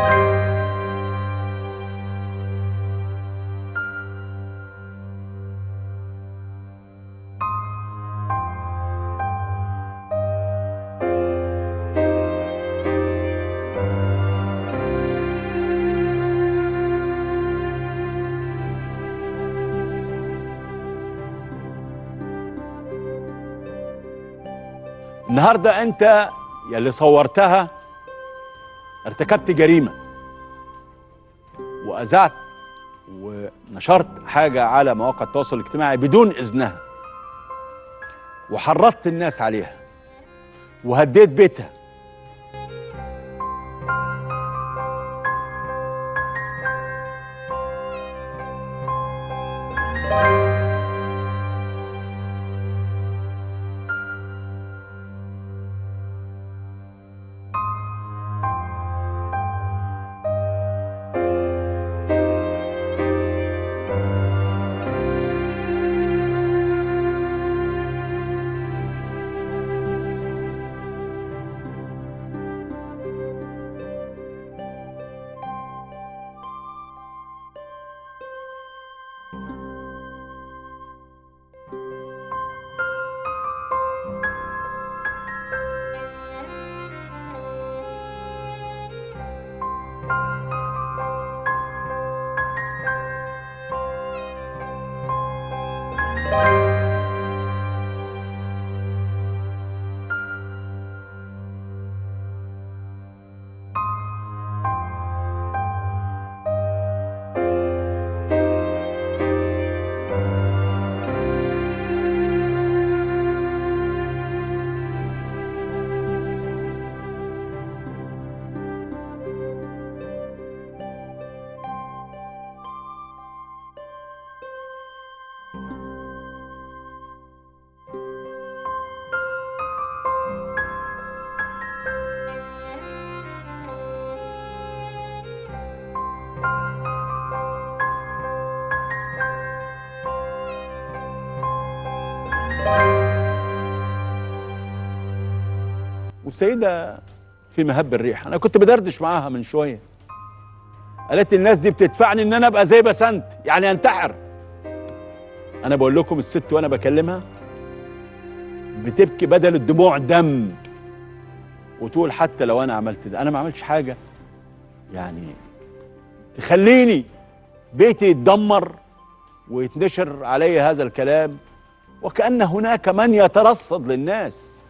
النهارده انت يلي صورتها ارتكبت جريمه واذعت ونشرت حاجه على مواقع التواصل الاجتماعي بدون اذنها وحرضت الناس عليها وهديت بيتها والسيده في مهب الريح انا كنت بدردش معاها من شويه قالت لي الناس دي بتدفعني ان انا ابقى زي بسنت يعني انتحر انا بقول لكم الست وانا بكلمها بتبكي بدل الدموع دم وتقول حتى لو انا عملت ده انا ما عملتش حاجه يعني تخليني بيتي يتدمر ويتنشر علي هذا الكلام وكأن هناك من يترصد للناس